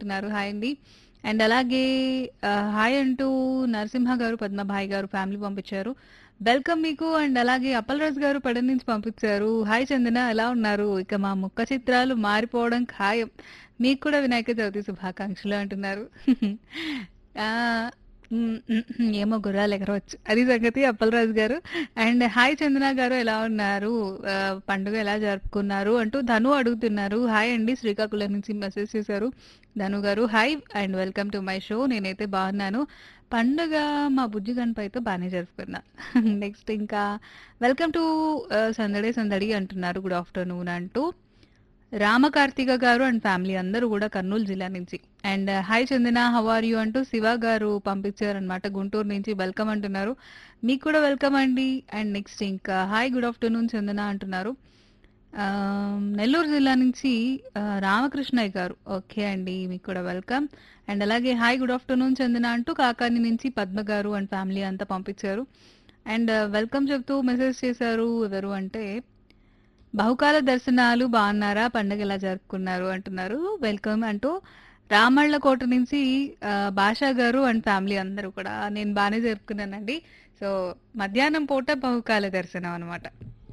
అంటున్నారు హాయ్ అండి అండ్ అలాగే ఆ, హాయ్ అంటూ నరసింహ గారు పద్మభాయ్ గారు ఫ్యామిలీ పంపించారు వెల్కమ్ మీకు అండ్ అలాగే అప్పలరాజు గారు పడన నుంచి పంపించారు హాయ్ చందన ఎలా ఉన్నారు ఇక మా ముఖ చిత్రాలు మారిపోవడం ఖాయం మీకు కూడా వినాయక చవితి శుభాకాంక్షలు అంటున్నారు ఆ, మ్, మ్, మ్, ఏమో గుర్రాలు ఎగరవచ్చు అది సంగతి అప్పలరాజు గారు అండ్ హాయ్ చందన గారు ఎలా ఉన్నారు ఆ, పండుగ ఎలా జరుపుకున్నారు అంటూ ధను అడుగుతున్నారు హాయ్ అండి శ్రీకాకుళం నుంచి మెసేజ్ చేశారు ధను గారు hi and welcome to my show నేనైతే బాగున్నాను పండుగ మా బుజ్జి గణపైతో బాగానే జరుపుకున్నా నెక్స్ట్ ఇంకా వెల్కమ్ టు సందడే సందడి అంటున్నారు గుడ్ ఆఫ్టర్నూన్ అంటూ రామకార్తిక గారు అండ్ ఫ్యామిలీ అందరూ కూడా కర్నూలు జిల్లా నుంచి and hi Chandana how are you అంటూ శివ గారు పంపించారనమాట గుంటూరు నుంచి వెల్కమ్ అంటున్నారు మీకు కూడా వెల్కమ్ అండి అండ్ నెక్స్ట్ ఇంకా హాయ్ గుడ్ ఆఫ్టర్నూన్ చందన అంటున్నారు ఆ, నెల్లూరు జిల్లా నుంచి ఆ, రామకృష్ణయ్య గారు ఓకే అండి మీకు కూడా వెల్కమ్ అండ్ అలాగే హాయ్ గుడ్ ఆఫ్టర్నూన్ చందన అంటూ కాకాని నుంచి పద్మ గారు అండ్ ఫ్యామిలీ అంతా పంపించారు అండ్ వెల్కమ్ చెప్తూ మెసేజ్ చేశారు ఎవరు అంటే బహుకాల దర్శనాలు బాగున్నారా పండుగ ఎలా జరుపుకున్నారు అంటున్నారు వెల్కమ్ అంటూ రామళ్ళకోట నుంచి ఆ, భాషా గారు అండ్ ఫ్యామిలీ అందరూ కూడా నేను బాగానే జరుపుకున్నానండి సో మధ్యాహ్నం పూట బహుకాల దర్శనం అనమాట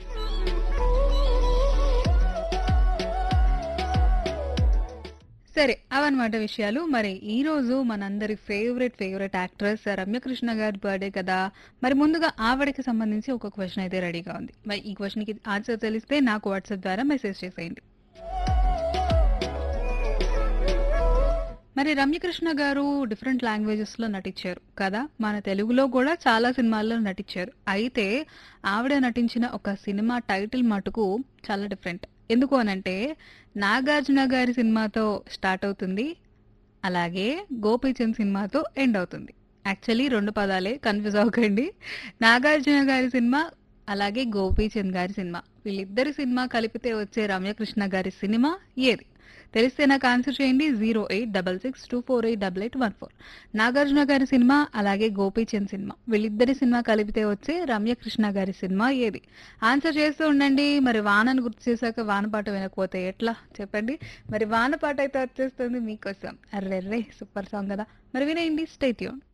సరే అవన్నమాట విషయాలు మరి ఈ రోజు మనందరి ఫేవరెట్ ఫేవరెట్ యాక్ట్రెస్ రమ్యకృష్ణ గారి బర్త్డే కదా మరి ముందుగా ఆవిడకి సంబంధించి ఒక క్వశ్చన్ అయితే రెడీగా ఉంది మరి ఈ క్వశ్చన్ కి ఆన్సర్ తెలిస్తే నాకు వాట్సాప్ ద్వారా మెసేజ్ చేసేయండి మరి రమ్యకృష్ణ గారు డిఫరెంట్ లాంగ్వేజెస్ లో నటించారు కదా మన తెలుగులో కూడా చాలా సినిమాల్లో నటించారు అయితే ఆవిడ నటించిన ఒక సినిమా టైటిల్ మటుకు చాలా డిఫరెంట్ ఎందుకు అనంటే నాగార్జున గారి సినిమాతో స్టార్ట్ అవుతుంది అలాగే గోపీచంద్ సినిమాతో ఎండ్ అవుతుంది యాక్చువల్లీ రెండు పదాలే కన్ఫ్యూజ్ అవ్వకండి నాగార్జున గారి సినిమా అలాగే గోపీచంద్ గారి సినిమా వీళ్ళిద్దరి సినిమా కలిపితే వచ్చే రమ్యకృష్ణ గారి సినిమా ఏది తెలిస్తే నాకు ఆన్సర్ చేయండి zero eight double six two four eight double eight one four Nagarjuna గారి సినిమా అలాగే గోపీచంద్ సినిమా వీళ్ళిద్దరి సినిమా కలిపితే వచ్చే రమ్యకృష్ణ గారి సినిమా ఏది ఆన్సర్ చేస్తూ ఉండండి మరి వానను గుర్తు చేశాక వానపాట వినకపోతే ఎట్లా చెప్పండి మరి వానపాట అయితే వచ్చేస్తుంది మీకోసం అర్రెర్రే సూపర్ సాంగ్ కదా మరి వినేయండి స్టేట్యూన్